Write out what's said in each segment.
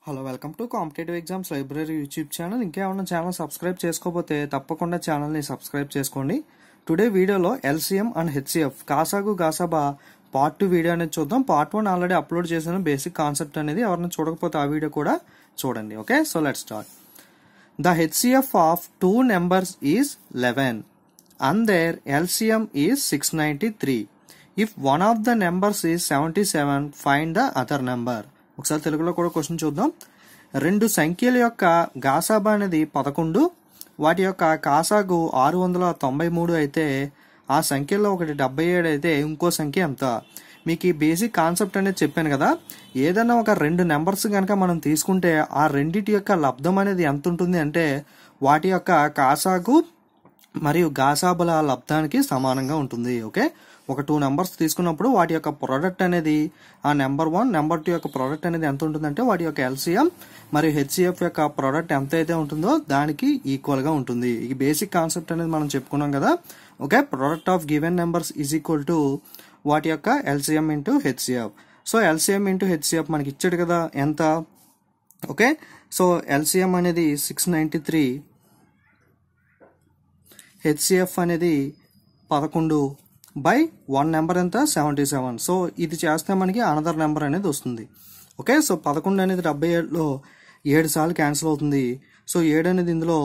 Hello welcome to competitive exams library YouTube channel ఇంకేమన్నా channel subscribe చేసుకోకపోతే తప్పకుండా ఛానల్ని సబ్స్క్రైబ్ చేసుకోండి టుడే వీడియోలో ఎల్సీఎం అండ్ హెచ్సిఎఫ్ కాసాగు గాసాబా పార్ట్ టూ వీడియో అనేది చూద్దాం పార్ట్ వన్ ఆల్రెడీ అప్లోడ్ చేసిన బేసిక్ కాన్సెప్ట్ అనేది ఎవరైనా చూడకపోతే ఆ వీడియో కూడా చూడండి okay so let start The HCF of two numbers is 11 and their LCM is 693. If one of the numbers is 77, find the other number. ఒకసారి తెలుగులో కూడా క్వశ్చన్ చూద్దాం రెండు సంఖ్యల యొక్క గాసాబా అనేది పదకొండు వాటి యొక్క కాసాగు ఆరు వందల తొంభై మూడు అయితే ఆ సంఖ్యలో ఒకటి డెబ్బై ఏడు అయితే ఇంకో సంఖ్య ఎంత మీకు ఈ బేసిక్ కాన్సెప్ట్ అనేది చెప్పాను కదా ఏదైనా ఒక రెండు నెంబర్స్ కనుక మనం తీసుకుంటే ఆ రెండిటి యొక్క లబ్ధం అనేది ఎంత ఉంటుంది అంటే వాటి యొక్క కాసాగు మరియు గాసాబుల లబ్ధానికి సమానంగా ఉంటుంది ఓకే ఒక టూ నెంబర్స్ తీసుకున్నప్పుడు వాటి యొక్క ప్రోడక్ట్ అనేది ఆ నెంబర్ వన్ నెంబర్ టూ యొక్క ప్రోడక్ట్ అనేది ఎంత ఉంటుందంటే వాటి యొక్క ఎల్సిఎం మరియు హెచ్సిఎఫ్ యొక్క ప్రోడక్ట్ ఎంత అయితే ఉంటుందో దానికి ఈక్వల్ గా ఉంటుంది ఈ బేసిక్ కాన్సెప్ట్ అనేది మనం చెప్పుకున్నాం కదా okay product of given numbers is equal to వాటి యొక్క LCM into HCF so LCM into HCF మనకి ఇచ్చాడు కదా ఎంత ఓకే సో ఎల్సిఎం అనేది సిక్స్ నైంటీ త్రీ హెచ్సిఎఫ్ అనేది పదకొండు బై వన్ నెంబర్ ఎంత సెవెంటీ సెవెన్ సో ఇది చేస్తే మనకి అనదర్ నెంబర్ అనేది వస్తుంది ఓకే సో పదకొండు అనేది డెబ్బై ఏడులో ఏడు సార్లు క్యాన్సిల్ అవుతుంది సో ఏడు అనేది ఇందులో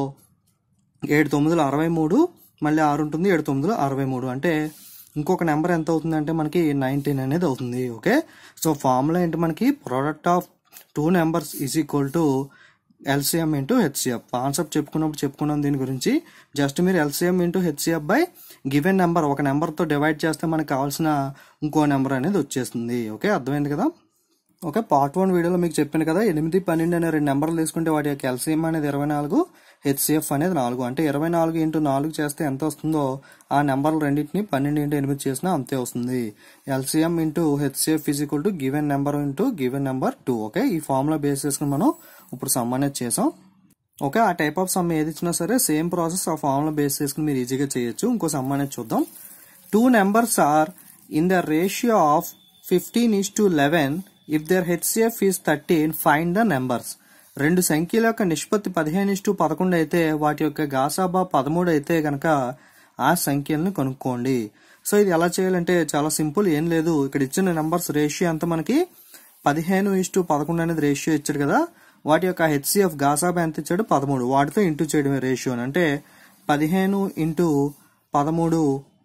ఏడు తొమ్మిదిలో అరవై మూడు మళ్ళీ ఆరు ఉంటుంది ఏడు తొమ్మిదిలో అరవై మూడు అంటే ఇంకొక నెంబర్ ఎంత అవుతుంది అంటే మనకి నైన్టీన్ అనేది అవుతుంది ఓకే సో ఫార్ములా ఏంటి మనకి product of two numbers is equal to LCM into HCF concept చెప్పుకున్నప్పుడు చెప్పుకున్నాం దీని గురించి జస్ట్ మీరు LCM into HCF by given number ఒక నెంబర్తో డివైడ్ చేస్తే మనకు కావాల్సిన ఇంకో నెంబర్ అనేది వచ్చేస్తుంది ఓకే అర్థమైంది కదా ఓకే పార్ట్ వన్ వీడియోలో మీకు చెప్పాను కదా ఎనిమిది పన్నెండు అనే రెండు నెంబర్లు తీసుకుంటే వాటి యొక్క ఎల్సిఎం అనేది ఇరవై నాలుగు హెచ్సిఎఫ్ అనేది నాలుగు అంటే ఇరవై నాలుగు ఇంటూ నాలుగు చేస్తే ఎంత వస్తుందో ఆ నెంబర్లు రెండింటిని పన్నెండు ఇంటూ ఎనిమిది చేసినా అంతే వస్తుంది LCM into HCF is equal to given number into given number two okay ఈ ఫార్ములా బేస్ చేసుకుని మనం ఇప్పుడు సమ్ అనేది చేసాం ఓకే ఆ టైప్ ఆఫ్ సమ్ ఏది ఇచ్చినా సరే సేమ్ ప్రాసెస్ ఆ ఫార్ములా బేస్ చేసుకుని మీరు ఈజీగా చేయొచ్చు ఇంకో సమ్ అనేది చూద్దాం two numbers are in the ratio of fifteen is to eleven if their HCF is thirteen find the numbers రెండు సంఖ్యల యొక్క నిష్పత్తి పదిహేను ఇస్టు పదకొండు అయితే వాటి యొక్క గాసాబా పదమూడు అయితే కనుక ఆ సంఖ్యలను కనుక్కోండి సో ఇది ఎలా చేయాలంటే చాలా సింపుల్ ఏం లేదు ఇక్కడ ఇచ్చిన నెంబర్స్ రేషియో అంతా మనకి పదిహేను ఇస్టు పదకొండు అనేది రేషియో ఇచ్చాడు కదా వాటి యొక్క హెచ్సిఎఫ్ గాసాబా ఎంత ఇచ్చాడు పదమూడు వాటితో ఇంటూ చేయడమే రేషియో అంటే పదిహేను ఇంటూ పదమూడు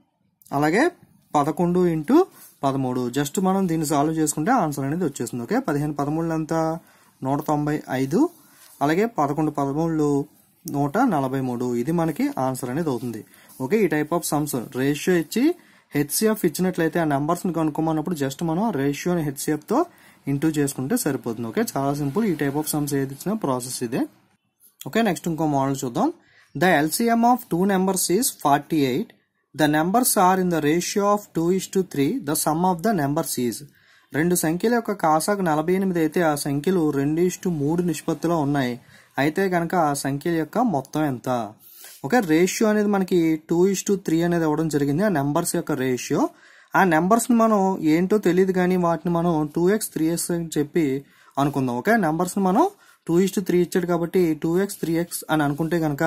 అలాగే పదకొండు ఇంటూ పదమూడు జస్ట్ మనం దీన్ని సాల్వ్ చేసుకుంటే ఆన్సర్ అనేది వచ్చేస్తుంది ఓకే పదిహేను పదమూడు అంతా నూట తొంభై ఐదు అలాగే పదకొండు పదమూడు నూట నలభై మూడు ఇది మనకి ఆన్సర్ అనేది అవుతుంది ఓకే ఈ టైప్ ఆఫ్ సమ్స్ రేషియో ఇచ్చి హెచ్సిఎఫ్ ఇచ్చినట్లయితే ఆ నెంబర్స్ ని కనుక్కోమన్నప్పుడు జస్ట్ మనం రేషియోని హెచ్సిఎఫ్ తో ఇంటూ చేసుకుంటే సరిపోతుంది ఓకే చాలా సింపుల్ ఈ టైప్ ఆఫ్ సమ్స్ ఏది ఇచ్చినా ప్రాసెస్ ఇదే ఓకే నెక్స్ట్ ఇంకో మోడల్ చూద్దాం the LCM of two numbers is forty eight the numbers are in the ratio of two is to three the sum of the numbers is రెండు సంఖ్యల యొక్క కాసాకు నలభై ఎనిమిది అయితే ఆ సంఖ్యలు రెండు ఇష్టు మూడు నిష్పత్తిలో ఉన్నాయి అయితే కనుక ఆ సంఖ్యల యొక్క మొత్తం ఎంత ఓకే రేషియో అనేది మనకి టూ ఇస్ టు త్రీ అనేది ఇవ్వడం జరిగింది ఆ నెంబర్స్ యొక్క రేషియో ఆ నెంబర్స్ని మనం ఏంటో తెలియదు కానీ వాటిని మనం టూ ఎక్స్ త్రీ ఎక్స్ అని చెప్పి అనుకుందాం ఓకే నెంబర్స్ని మనం టూ ఇస్ టు త్రీ ఇచ్చాడు కాబట్టి టూ ఎక్స్ త్రీ ఎక్స్ అని అనుకుంటే కనుక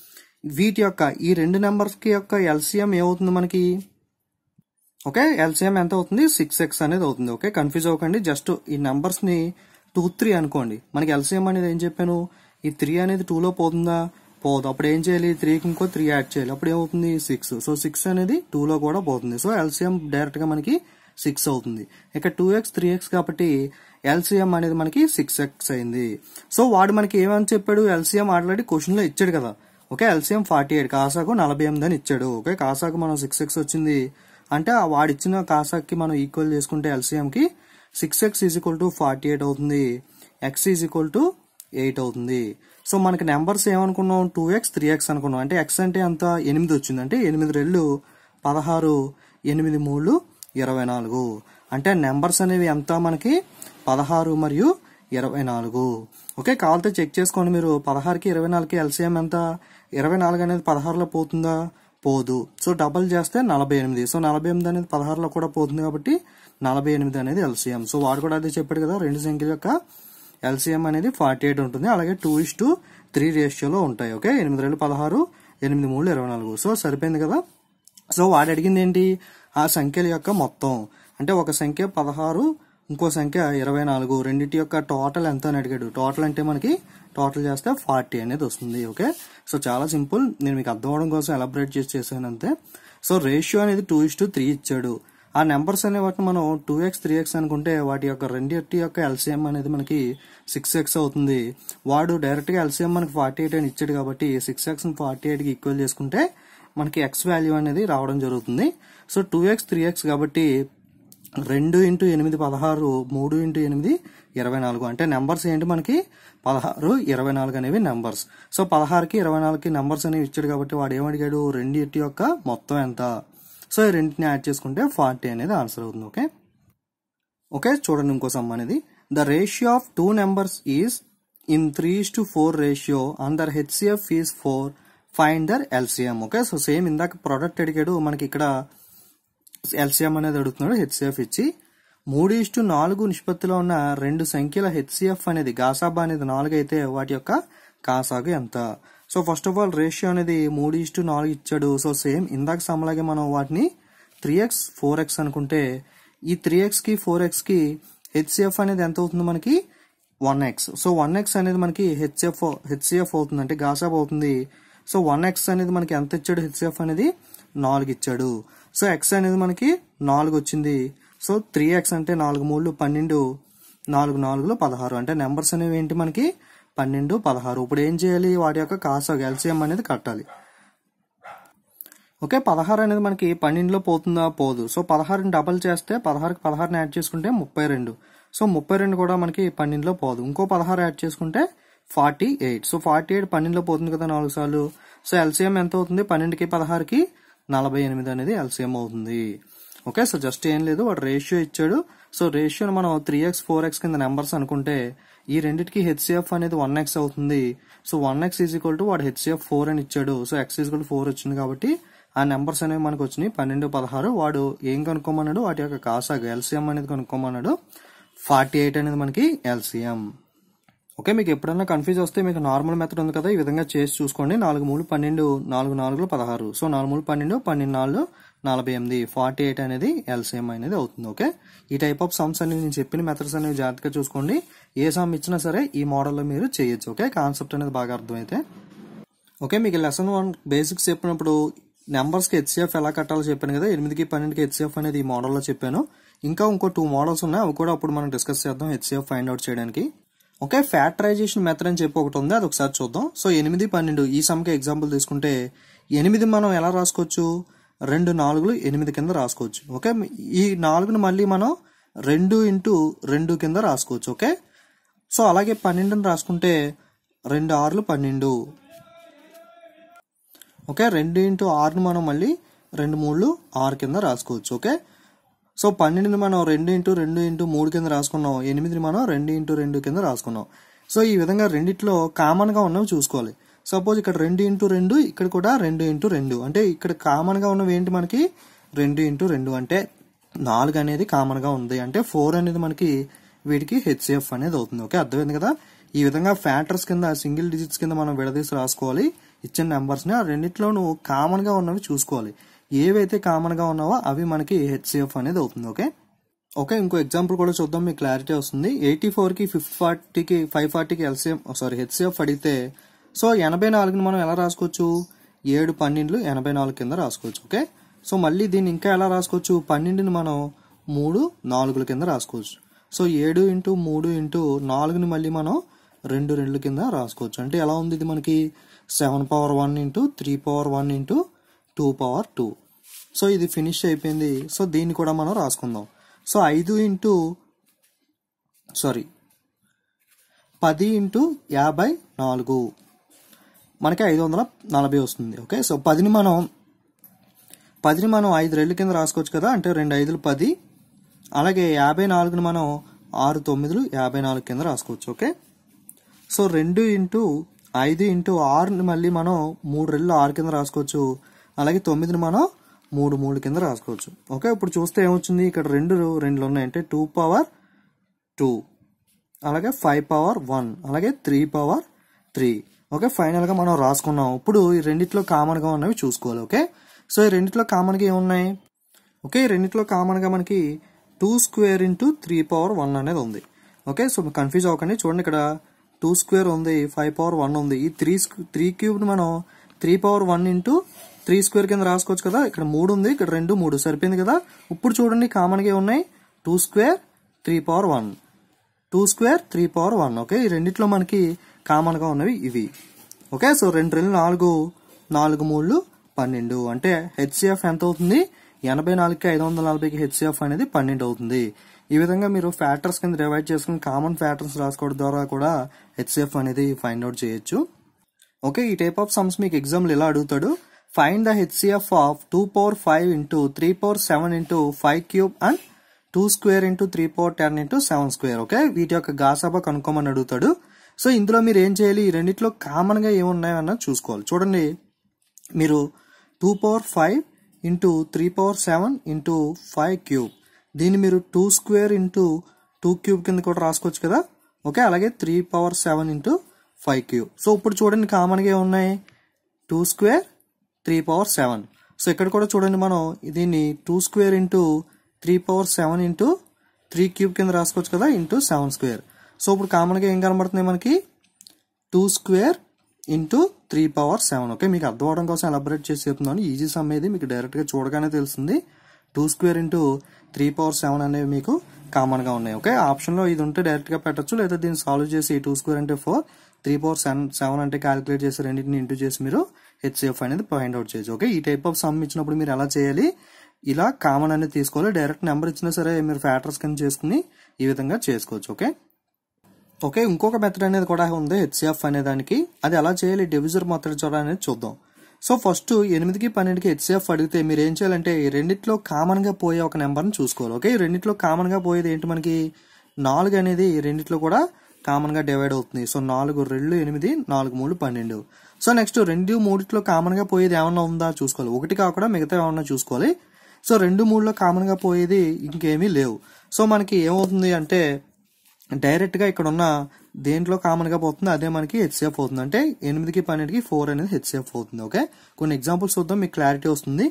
వీటి యొక్క ఈ రెండు నెంబర్స్కి యొక్క ఎల్సిఎం ఏమవుతుంది మనకి ఓకే ఎల్సిఎం ఎంత అవుతుంది సిక్స్ ఎక్స్ అనేది అవుతుంది ఓకే కన్ఫ్యూజ్ అవ్వకండి జస్ట్ ఈ నెంబర్స్ ని టూ త్రీ అనుకోండి మనకి ఎల్సిఎం అనేది ఏం చెప్పాను ఈ త్రీ అనేది టూలో పోతుందా పోదు అప్పుడు ఏం చేయాలి త్రీకి ఇంకో త్రీ యాడ్ చేయాలి అప్పుడు ఏమవుతుంది సిక్స్ సో సిక్స్ అనేది టూలో కూడా పోతుంది సో ఎల్సిఎం డైరెక్ట్ గా మనకి సిక్స్ అవుతుంది ఇక టూ ఎక్స్ త్రీ ఎక్స్ కాబట్టి ఎల్సిఎం అనేది మనకి సిక్స్ ఎక్స్ అయింది సో వాడు మనకి ఏమని చెప్పాడు ఎల్సిఎం ఆల్రెడీ క్వశ్చన్ లో ఇచ్చాడు కదా ఓకే ఎల్సిఎం ఫార్టీ ఎయిట్ కాసాకు నలభై ఎనిమిది అని ఇచ్చాడు ఓకే కాసాకు మనం సిక్స్ ఎక్స్ వచ్చింది అంటే ఆ వాడిచ్చిన కాసాకి మనం ఈక్వల్ చేసుకుంటే ఎల్సిఎం కి six X is equal to forty eight అవుతుంది X is equal to eight అవుతుంది సో మనకి నెంబర్స్ ఏమనుకున్నాం టూ ఎక్స్ త్రీ ఎక్స్ అనుకున్నాం అంటే ఎక్స్ అంటే అంత ఎనిమిది వచ్చింది అంటే ఎనిమిది రెళ్ళు పదహారు ఎనిమిది మూడు ఇరవై నాలుగు అంటే నెంబర్స్ అనేవి ఎంత మనకి పదహారు మరియు ఇరవై నాలుగు ఓకే కావాలంటే చెక్ చేసుకోండి మీరు పదహారుకి ఇరవై నాలుగుకి ఎల్సిఎం ఎంత ఇరవై నాలుగు అనేది పదహారులో పోతుందా పోదు సో డబల్ చేస్తే నలభై ఎనిమిది సో నలభై ఎనిమిది అనేది పదహారులో కూడా పోతుంది కాబట్టి నలభై ఎనిమిది అనేది ఎల్సిఎం సో వాడు కూడా అదే చెప్పాడు కదా రెండు సంఖ్యల యొక్క ఎల్సిఎం అనేది ఫార్టీ ఎయిట్ ఉంటుంది అలాగే టూ ఇస్ టు త్రీ రేషియోలో ఉంటాయి ఓకే ఎనిమిది రెండు పదహారు ఎనిమిది మూడు ఇరవై నాలుగు సో సరిపోయింది కదా సో వాడు అడిగింది ఏంటి ఆ సంఖ్యల యొక్క మొత్తం అంటే ఒక సంఖ్య పదహారు ఇంకో సంఖ్య ఇరవై నాలుగు రెండింటి యొక్క టోటల్ ఎంత అని అడిగాడు టోటల్ అంటే మనకి టోటల్ చేస్తే ఫార్టీ అనేది వస్తుంది ఓకే సో చాలా సింపుల్ నేను మీకు అర్థం అవడం కోసం ఎలబరేట్ చేసి చేశాను అంతే సో రేషియో అనేది టూ ఇస్ టు త్రీ ఇచ్చాడు ఆ నెంబర్స్ అనే వాటిని మనం టూ ఎక్స్ త్రీ ఎక్స్ అనుకుంటే వాటి యొక్క రెండింటి యొక్క ఎల్సిఎం అనేది మనకి సిక్స్ ఎక్స్ అవుతుంది వాడు డైరెక్ట్ గా ఎల్సిఎం మనకి ఫార్టీ ఎయిట్ అని ఇచ్చాడు కాబట్టి సిక్స్ ఎక్స్ ఫార్టీ ఎయిట్ కి ఈక్వల్ చేసుకుంటే మనకి ఎక్స్ వాల్యూ అనేది రావడం జరుగుతుంది so two X three X కాబట్టి రెండు ఇంటూ ఎనిమిది పదహారు మూడు ఇంటూ ఎనిమిది ఇరవై నాలుగు అంటే నెంబర్స్ ఏంటి మనకి పదహారు ఇరవై నాలుగు అనేవి నెంబర్స్ సో పదహారుకి ఇరవై నాలుగుకి నెంబర్స్ అనేవి ఇచ్చాడు కాబట్టి వాడు ఏమడిగాడు రెండింటి యొక్క మొత్తం ఎంత సో ఈ రెండింటిని యాడ్ చేసుకుంటే ఫార్టీ అనేది ఆన్సర్ అవుతుంది ఓకే ఓకే చూడండి ఇంకో సమ్ అనేది the ratio of two numbers is in three to four ratio and their HCF is four find their LCM okay so same ఇందాక ప్రోడక్ట్ అడిగాడు మనకి ఇక్కడ ఎల్సిఎం అనేది అడుగుతున్నాడు హెచ్సిఎఫ్ ఇచ్చి మూడు ఇష్టు నాలుగు నిష్పత్తిలో ఉన్న రెండు సంఖ్యల హెచ్సిఎఫ్ అనేది గాసాబా అనేది నాలుగు అయితే వాటి యొక్క కాసాగు ఎంత so first of all ratio అనేది మూడు ఇష్టు నాలుగు ఇచ్చాడు సో సేమ్ ఇందాక సమలాగే మనం వాటిని త్రీ ఎక్స్ ఫోర్ ఎక్స్ అనుకుంటే ఈ త్రీ ఎక్స్ కి ఫోర్ ఎక్స్ కి హెచ్సిఎఫ్ అనేది ఎంత అవుతుంది మనకి one X so one X అనేది మనకి హెచ్ఎఫ్ హెచ్సిఎఫ్ అవుతుంది అంటే గాసాబ్ అవుతుంది సో వన్ ఎక్స్ అనేది మనకి ఎంత ఇచ్చాడు హెచ్సిఎఫ్ అనేది నాలుగు ఇచ్చాడు సో ఎక్స్ అనేది మనకి నాలుగు వచ్చింది సో త్రీ ఎక్స్ అంటే నాలుగు మూడు పన్నెండు నాలుగు నాలుగులో పదహారు అంటే నెంబర్స్ అనేవి ఏంటి మనకి పన్నెండు పదహారు ఇప్పుడు ఏం చేయాలి వాటి యొక్క కాసాగు ఎల్సిఎం అనేది కట్టాలి ఓకే పదహారు అనేది మనకి పన్నెండులో పోతుందా పోదు సో పదహారుని డబల్ చేస్తే పదహారుకి పదహారుని యాడ్ చేసుకుంటే ముప్పై రెండు సో ముప్పై రెండు కూడా మనకి పన్నెండులో పోదు ఇంకో పదహారు యాడ్ చేసుకుంటే forty eight so forty eight పన్నెండులో పోతుంది కదా నాలుగు సార్లు సో ఎల్సిఎం ఎంత అవుతుంది పన్నెండుకి పదహారుకి నలభై ఎనిమిది అనేది ఎల్సిఎం అవుతుంది ఓకే సో జస్ట్ ఏం లేదు వాడు రేషియో ఇచ్చాడు సో రేషియోని మనం త్రీ ఎక్స్ ఫోర్ ఎక్స్ కింద నెంబర్స్ అనుకుంటే ఈ రెండింటికి హెచ్సిఎఫ్ అనేది వన్ ఎక్స్ అవుతుంది so one X is equal to వాడు హెచ్సిఎఫ్ ఫోర్ అని ఇచ్చాడు so X is equal four వచ్చింది కాబట్టి ఆ నెంబర్స్ అనేవి మనకు వచ్చినాయి పన్నెండు పదహారు వాడు ఏం కనుక్కోమన్నాడు వాటి యొక్క కాసాగు ఎల్సిఎం అనేది కనుక్కోమన్నాడు ఫార్టీ ఎయిట్ అనేది మనకి ఎల్సిఎం ఓకే మీకు ఎప్పుడైనా కన్ఫ్యూజ్ వస్తే మీకు నార్మల్ మెథడ్ ఉంది కదా ఈ విధంగా చేసి చూసుకోండి నాలుగు మూడు పన్నెండు నాలుగు నాలుగులో పదహారు సో నాలుగు మూడు పన్నెండు పన్నెండు నాలుగు నలభై ఎనిమిది ఫార్టీ ఎయిట్ అనేది ఎల్సిఎం అనేది అవుతుంది ఓకే ఈ టైప్ ఆఫ్ సమ్స్ అనేవి నేను చెప్పిన మెథడ్స్ అనేవి జాగ్రత్తగా చూసుకోండి ఏ సమ్ ఇచ్చినా సరే ఈ మోడల్లో మీరు చేయొచ్చు ఓకే కాన్సెప్ట్ అనేది బాగా అర్థమైతే ఓకే మీకు లెసన్ వన్ బేసిక్స్ చెప్పినప్పుడు నెంబర్స్కి హెచ్సిఎఫ్ ఎలా కట్టాలో చెప్పాను కదా ఎనిమిదికి పన్నెండుకి హెచ్సిఎఫ్ అనేది ఈ మోడల్లో చెప్పాను ఇంకా ఇంకో టూ మోడల్స్ ఉన్నాయి అవి కూడా అప్పుడు మనం డిస్కస్ చేద్దాం హెచ్సిఎఫ్ ఫైండ్ అవుట్ చేయడానికి ఓకే ఫ్యాక్టరైజేషన్ మెథడ్ అని చెప్పి ఒకటి ఉంది అది ఒకసారి చూద్దాం సో ఎనిమిది పన్నెండు ఈ సమ్కి ఎగ్జాంపుల్ తీసుకుంటే ఎనిమిది మనం ఎలా రాసుకోవచ్చు రెండు నాలుగులు ఎనిమిది కింద రాసుకోవచ్చు ఓకే ఈ నాలుగుని మళ్ళీ మనం రెండు ఇంటూ రెండు కింద రాసుకోవచ్చు ఓకే సో అలాగే పన్నెండుని రాసుకుంటే రెండు ఆరులు పన్నెండు ఓకే రెండు ఇంటూ ఆరుని మనం మళ్ళీ రెండు మూడు ఆరు కింద రాసుకోవచ్చు ఓకే సో పన్నెండుని మనం రెండు ఇంటూ రెండు ఇంటూ మూడు కింద రాసుకున్నాం ఎనిమిదిని మనం రెండు ఇంటూ రెండు కింద రాసుకున్నాం సో ఈ విధంగా రెండిట్లో కామన్గా ఉన్నవి చూసుకోవాలి సపోజ్ ఇక్కడ రెండు ఇంటూ రెండు ఇక్కడ కూడా రెండు ఇంటూ రెండు అంటే ఇక్కడ కామన్గా ఉన్నవి ఏంటి మనకి రెండు ఇంటూ రెండు అంటే నాలుగు అనేది కామన్గా ఉంది అంటే ఫోర్ అనేది మనకి వీటికి హెచ్సిఎఫ్ అనేది అవుతుంది ఓకే అర్థమైంది కదా ఈ విధంగా ఫ్యాక్టర్స్ కింద సింగిల్ డిజిట్స్ కింద మనం విడదీసి రాసుకోవాలి ఇచ్చిన నెంబర్స్ని ఆ రెండిట్లోనూ కామన్గా ఉన్నవి చూసుకోవాలి ఏవైతే కామన్గా ఉన్నావో అవి మనకి హెచ్సిఎఫ్ అనేది అవుతుంది ఓకే ఓకే ఇంకో ఎగ్జాంపుల్ కూడా చూద్దాం మీకు క్లారిటీ వస్తుంది ఎయిటీ ఫోర్కి ఫిఫ్త్ ఫార్టీకి ఫైవ్ ఫార్టీకి ఎల్సిఎం సారీ హెచ్సిఎఫ్ అడిగితే సో ఎనభై నాలుగుని మనం ఎలా రాసుకోవచ్చు ఏడు పన్నెండులు ఎనభై నాలుగు కింద రాసుకోవచ్చు ఓకే సో మళ్ళీ దీన్ని ఇంకా ఎలా రాసుకోవచ్చు పన్నెండుని మనం మూడు నాలుగుల కింద రాసుకోవచ్చు సో ఏడు ఇంటూ మూడు ఇంటూ నాలుగుని మళ్ళీ మనం రెండు రెండు కింద రాసుకోవచ్చు అంటే ఎలా ఉంది ఇది మనకి seven power one into three power one into two power two so ఇది ఫినిష్ అయిపోయింది సో దీన్ని కూడా మనం రాసుకుందాం సో ఐదు ఇంటూ సారీ పది ఇంటూ యాభై నాలుగు మనకి ఐదు వందల నలభై వస్తుంది ఓకే సో పదిని మనం పదిని మనం ఐదు రెళ్ళు కింద రాసుకోవచ్చు కదా అంటే రెండు ఐదులు పది అలాగే యాభై నాలుగుని మనం ఆరు తొమ్మిదిలు యాభై నాలుగు కింద రాసుకోవచ్చు ఓకే సో రెండు ఇంటూ ఐదు ఇంటూ ఆరుని మళ్ళీ మనం మూడు రెళ్ళు ఆరు కింద రాసుకోవచ్చు అలాగే తొమ్మిదిని మనం మూడు మూడు కింద రాసుకోవచ్చు ఓకే ఇప్పుడు చూస్తే ఏమొచ్చింది ఇక్కడ రెండు రెండులు ఉన్నాయి అంటే టూ పవర్ టూ అలాగే ఫైవ్ పవర్ వన్ అలాగే త్రీ పవర్ త్రీ ఓకే ఫైనల్గా మనం రాసుకున్నాం ఇప్పుడు ఈ రెండిట్లో కామన్గా ఉన్నవి చూసుకోవాలి ఓకే సో ఈ రెండిట్లో కామన్గా ఏమున్నాయి ఓకే ఈ రెండిట్లో కామన్గా మనకి two square into three power one అనేది ఉంది ఓకే సో కన్ఫ్యూజ్ అవ్వకండి చూడండి ఇక్కడ టూ స్క్వేర్ ఉంది ఫైవ్ పవర్ వన్ ఉంది ఈ త్రీ త్రీ క్యూబ్ని మనం three power one into three square కింద రాసుకోవచ్చు కదా ఇక్కడ మూడు ఉంది ఇక్కడ రెండు మూడు సరిపోయింది కదా ఇప్పుడు చూడండి కామన్గా ఉన్నాయి two square three power one two square three power one okay ఈ రెండిట్లో మనకి కామన్గా ఉన్నవి ఇవి ఓకే సో రెండు రెండు నాలుగు నాలుగు మూడు పన్నెండు అంటే హెచ్సిఎఫ్ ఎంత అవుతుంది ఎనభై నాలుగుకి ఐదు వందల నలభైకి హెచ్సిఎఫ్ అనేది పన్నెండు అవుతుంది ఈ విధంగా మీరు ఫ్యాక్టర్స్ కింద డివైడ్ చేసుకుని కామన్ ఫ్యాక్టర్స్ రాసుకోవడం ద్వారా కూడా హెచ్సిఎఫ్ అనేది ఫైండ్ అవుట్ చేయొచ్చు ఓకే ఈ టైప్ ఆఫ్ సమ్స్ మీకు ఎగ్జామ్లు ఇలా అడుగుతాడు find the HCF of two power five into three power seven into five cube and two square into three power ten into seven square okay వీటి యొక్క గాసాబా కనుక్కోమని అడుగుతాడు so ఇందులో మీరు ఏం చేయాలి ఈ రెండిట్లో కామన్గా ఏమున్నాయో అన్నది చూసుకోవాలి చూడండి మీరు two power five into three power seven into five cube దీన్ని మీరు two square into two cube కింద కూడా రాసుకోవచ్చు కదా ఓకే అలాగే three power seven into five cube so ఇప్పుడు చూడండి కామన్గా ఏమున్నాయి two square three power seven so ఇక్కడ కూడా చూడండి మనం దీన్ని two square into three power seven into three cube కింద రాసుకోవచ్చు కదా ఇంటూ సెవెన్ స్క్వేర్ సో ఇప్పుడు కామన్గా ఏం కనబడుతుంది మనకి two square into three power seven okay మీకు అర్థం అవడం కోసం ఎలాబరేట్ చేసి చెప్తున్నాను ఈజీ సమ్ అనేది మీకు డైరెక్ట్గా చూడగానే తెలుస్తుంది two square into three power seven అనేవి మీకు కామన్గా ఉన్నాయి ఓకే ఆప్షన్లో ఇది ఉంటే డైరెక్ట్గా పెట్టచ్చు లేదా దీన్ని సాల్వ్ చేసి టూ స్క్వేర్ అంటే four three power seven seven అంటే క్యాలిక్యులేట్ చేసి రెండింటిని ఇంటూ చేసి మీరు హెచ్సిఎఫ్ అనేది ఫైండ్ అవుట్ చేయొచ్చు ఓకే ఈ టైప్ ఆఫ్ సమ్ ఇచ్చినప్పుడు మీరు ఎలా చేయాలి ఇలా కామన్ అనేది తీసుకోవాలి డైరెక్ట్ నెంబర్ ఇచ్చినా సరే మీరు ఫ్యాక్టర్స్ కింద చేసుకుని ఈ విధంగా చేసుకోవచ్చు ఓకే ఓకే ఇంకొక మెథడ్ అనేది కూడా ఉంది హెచ్సిఎఫ్ అనే దానికి అది ఎలా చేయాలి డివిజర్ మెథడ్ చూడాలి అనేది చూద్దాం సో ఫస్ట్ ఎనిమిదికి పన్నెండుకి హెచ్సిఎఫ్ అడిగితే మీరు ఏం చేయాలంటే ఈ రెండిట్లో కామన్ గా పోయే ఒక నెంబర్ని చూసుకోవాలి ఓకే ఈ రెండిట్లో కామన్ గా పోయేది ఏంటి మనకి నాలుగు అనేది ఈ రెండిట్లో కూడా కామన్ గా డివైడ్ అవుతుంది సో నాలుగు రెండు ఎనిమిది నాలుగు మూడు పన్నెండు సో నెక్స్ట్ రెండు మూడిట్లో కామన్ గా పోయేది ఏమన్నా ఉందా చూసుకోవాలి ఒకటి కాకుండా మిగతా ఏమన్నా చూసుకోవాలి సో రెండు మూడులో కామన్ గా పోయేది ఇంకేమీ లేవు సో మనకి ఏమవుతుంది అంటే డైరెక్ట్ గా ఇక్కడ ఉన్న దేంట్లో కామన్ గా పోతుంది అదే మనకి హెచ్సిఎఫ్ అవుతుంది అంటే ఎనిమిదికి పన్నెండుకి ఫోర్ అనేది హెచ్సిఎఫ్ అవుతుంది ఓకే కొన్ని ఎగ్జాంపుల్స్ చూద్దాం మీకు క్లారిటీ వస్తుంది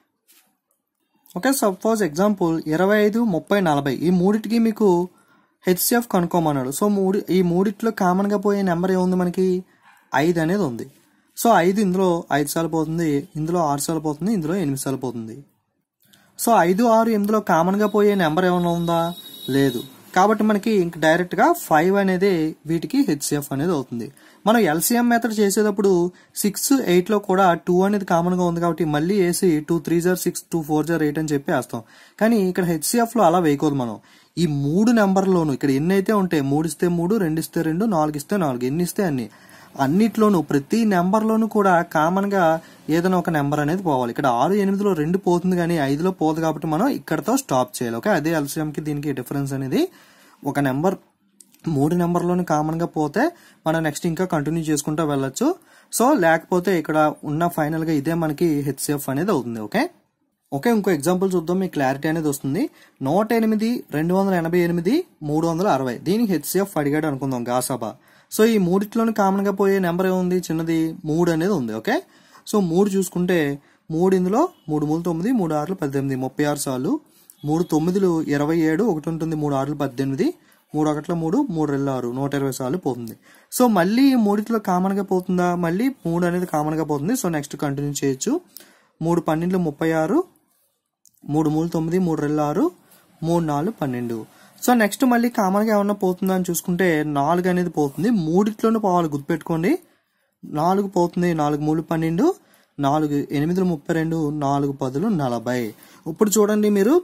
ఓకే సపోజ్ ఎగ్జాంపుల్ ఇరవై ఐదు ముప్పై నలభై ఈ మూడిటికి మీకు హెచ్సిఎఫ్ కనుక్కోమన్నాడు సో మూడు ఈ మూడిట్లో కామన్ గా పోయే నెంబర్ ఏముంది మనకి ఐదు అనేది ఉంది సో ఐదు ఇందులో ఐదు సార్లు పోతుంది ఇందులో ఆరు సార్లు పోతుంది ఇందులో ఎనిమిది సార్లు పోతుంది సో ఐదు ఆరు ఎనిమిదిలో కామన్ గా పోయే నెంబర్ ఏమైనా ఉందా లేదు కాబట్టి మనకి ఇంక డైరెక్ట్ గా ఫైవ్ అనేది వీటికి హెచ్సిఎఫ్ అనేది అవుతుంది మనం ఎల్సిఎం మెథడ్ చేసేటప్పుడు సిక్స్ ఎయిట్ లో కూడా టూ అనేది కామన్ గా ఉంది కాబట్టి మళ్ళీ వేసి టూ త్రీ జార్ సిక్స్ టూ ఫోర్ జార్ ఎయిట్ అని చెప్పి వేస్తాం కానీ ఇక్కడ హెచ్సిఎఫ్ లో అలా వేయకూడదు మనం ఈ మూడు నెంబర్లోను ఇక్కడ ఎన్ని అయితే ఉంటాయి మూడు ఇస్తే మూడు రెండు ఇస్తే రెండు నాలుగు ఇస్తే నాలుగు ఎన్ని ఇస్తే అన్ని అన్నిట్లోనూ ప్రతి నెంబర్లోనూ కూడా కామన్ గా ఏదైనా ఒక నెంబర్ అనేది పోవాలి ఇక్కడ ఆరు ఎనిమిదిలో రెండు పోతుంది కానీ ఐదులో పోదు కాబట్టి మనం ఇక్కడతో స్టాప్ చేయాలి ఓకే అదే LCM కి దీనికి డిఫరెన్స్ అనేది ఒక నెంబర్ మూడు నెంబర్లోని కామన్ గా పోతే మనం నెక్స్ట్ ఇంకా కంటిన్యూ చేసుకుంటూ వెళ్ళొచ్చు సో లేకపోతే ఇక్కడ ఉన్న ఫైనల్ గా ఇదే మనకి హెచ్సిఎఫ్ అనేది అవుతుంది ఓకే ఓకే ఇంకో ఎగ్జాంపుల్ చూద్దాం మీకు క్లారిటీ అనేది వస్తుంది నూట ఎనిమిది రెండు వందల ఎనభై ఎనిమిది మూడు వందల అరవై దీనికి హెచ్సిఎఫ్ అడిగాడు అనుకుందాం గాసాబా సో ఈ మూడిట్లోని కామన్ గా పోయే నెంబర్ ఏముంది చిన్నది మూడు అనేది ఉంది ఓకే సో మూడు చూసుకుంటే మూడు ఇందులో మూడు మూడు తొమ్మిది మూడు ఆరులు పద్దెనిమిది ముప్పై ఆరు సార్లు మూడు తొమ్మిదిలు ఇరవై ఏడు ఒకటి ఉంటుంది మూడు ఆరులు పద్దెనిమిది మూడు ఒకట్ల మూడు మూడు రెండు ఆరు నూట ఇరవై సార్లు పోతుంది సో మళ్ళీ ఈ మూడిట్లో కామన్ గా పోతుందా మళ్ళీ మూడు అనేది కామన్ గా పోతుంది సో నెక్స్ట్ కంటిన్యూ చేయొచ్చు మూడు పన్నెండు ముప్పై ఆరు మూడు మూడు తొమ్మిది మూడు రెండు ఆరు మూడు నాలుగు పన్నెండు సో నెక్స్ట్ మళ్ళీ కామన్గా ఏమన్నా పోతుందా అని చూసుకుంటే నాలుగు అనేది పోతుంది మూడిట్లోనే పోవాలి గుర్తుపెట్టుకోండి నాలుగు పోతుంది నాలుగు మూడు పన్నెండు నాలుగు ఎనిమిదిలు ముప్పై రెండు నాలుగు పదులు నలభై ఇప్పుడు చూడండి మీరు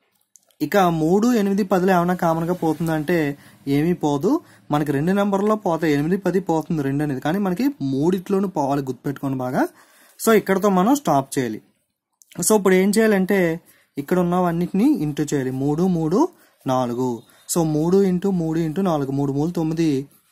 ఇక మూడు ఎనిమిది పదిలో ఏమైనా కామన్గా పోతుందంటే ఏమీ పోదు మనకి రెండు నెంబర్లో పోతాయి ఎనిమిది పది పోతుంది రెండు అనేది కానీ మనకి మూడిట్లోనూ పోవాలి గుర్తుపెట్టుకోండి బాగా సో ఇక్కడతో మనం స్టాప్ చేయాలి సో ఇప్పుడు ఏం చేయాలంటే ఇక్కడ ఉన్నవన్నిటిని ఇంటూ చేయాలి మూడు మూడు నాలుగు సో మూడు ఇంటూ మూడు ఇంటూ నాలుగు మూడు మూడు తొమ్మిది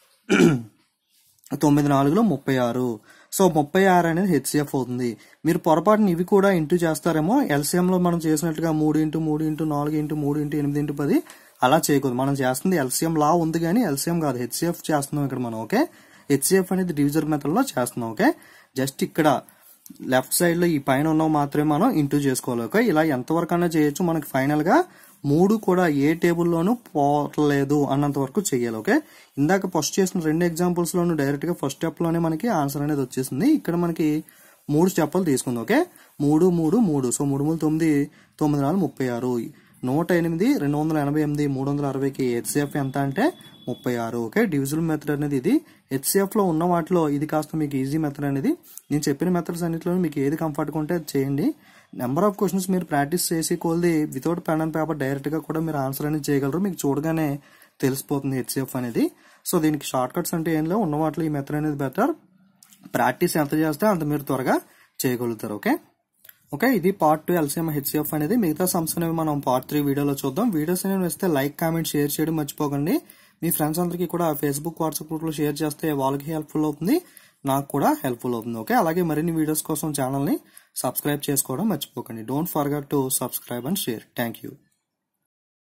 తొమ్మిది నాలుగులో ముప్పై ఆరు సో ముప్పై ఆరు అనేది హెచ్సిఎఫ్ అవుతుంది మీరు పొరపాటున ఇవి కూడా ఇంటూ చేస్తారేమో LCM లో మనం చేసినట్టుగా మూడు ఇంటూ మూడు ఇంటూ నాలుగు ఇంటూ మూడు ఇంటూ ఎనిమిది ఇంటూ పది అలా చేయకూడదు మనం చేస్తుంది ఎల్సిఎం లా ఉంది కానీ ఎల్సిఎం కాదు హెచ్సిఎఫ్ చేస్తున్నాం ఇక్కడ మనం ఓకే హెచ్సిఎఫ్ అనేది డివిజర్ మెథడ్ లో చేస్తున్నాం ఓకే జస్ట్ ఇక్కడ లెఫ్ట్ సైడ్ లో ఈ పైన ఉన్నవి మాత్రమే మనం ఇంటూ చేసుకోవాలి ఓకే ఇలా ఎంతవరకు అన్నా చేయొచ్చు మనకి ఫైనల్ గా మూడు కూడా ఏ టేబుల్లోనూ పోవట్లేదు అన్నంత వరకు చెయ్యాలి ఓకే ఇందాక ఫస్ట్ చేసిన రెండు ఎగ్జాంపుల్స్ లోను డైరెక్ట్ గా ఫస్ట్ స్టెప్ లోనే మనకి ఆన్సర్ అనేది వచ్చేసింది ఇక్కడ మనకి మూడు స్టెప్పులు తీసుకుంది ఓకే మూడు మూడు మూడు సో మూడు మూడు తొమ్మిది తొమ్మిది నాలుగు ముప్పై ఆరు నూట ఎనిమిది రెండు వందల ఎనభై ఎనిమిది మూడు వందల అరవైకి హెచ్సిఎఫ్ ఎంత అంటే ముప్పై ఆరు ఓకే డివిజువల్ మెథడ్ అనేది ఇది హెచ్సిఎఫ్ లో ఉన్న వాటిలో ఇది కాస్త మీకు ఈజీ మెథడ్ అనేది నేను చెప్పిన మెథడ్స్ అన్నింటిలో మీకు ఏది కంఫర్ట్గా ఉంటే అది చేయండి నెంబర్ ఆఫ్ క్వశ్చన్స్ మీరు ప్రాక్టీస్ చేసి కొలిది without pen and paper direct గా కూడా మీరు ఆన్సర్ అనేది చేయగలరు మీకు చూడగానే తెలిసిపోతుంది హెచ్సిఎఫ్ అనేది సో దీనికి షార్ట్ కట్స్ అంటే ఏం లేవు ఉన్న వాటిలో ఈ మెథడ్ అనేది బెటర్ ప్రాక్టీస్ ఎంత చేస్తే అంత మీరు త్వరగా చేయగలుగుతారు ఓకే ఓకే ఇది పార్ట్ టూ ఎల్సీఎం హెచ్సిఎఫ్ అనేది మిగతా సమ్స్ అనేవి మనం పార్ట్ త్రీ వీడియోలో చూద్దాం వీడియోస్ అనేవి వస్తే లైక్ కామెంట్ షేర్ చేయడం మర్చిపోకండి మీ ఫ్రెండ్స్ అందరికీ కూడా ఫేస్బుక్ వాట్సాప్ గ్రూప్లో షేర్ చేస్తే వాళ్ళకి హెల్ప్ఫుల్ అవుతుంది నాకు కూడా హెల్ప్ఫుల్ అవుతుంది ఓకే అలాగే మరిన్ని వీడియోస్ కోసం ఛానల్ని సబ్స్క్రైబ్ చేసుకోవడం మర్చిపోకండి don't forget to subscribe and share thank you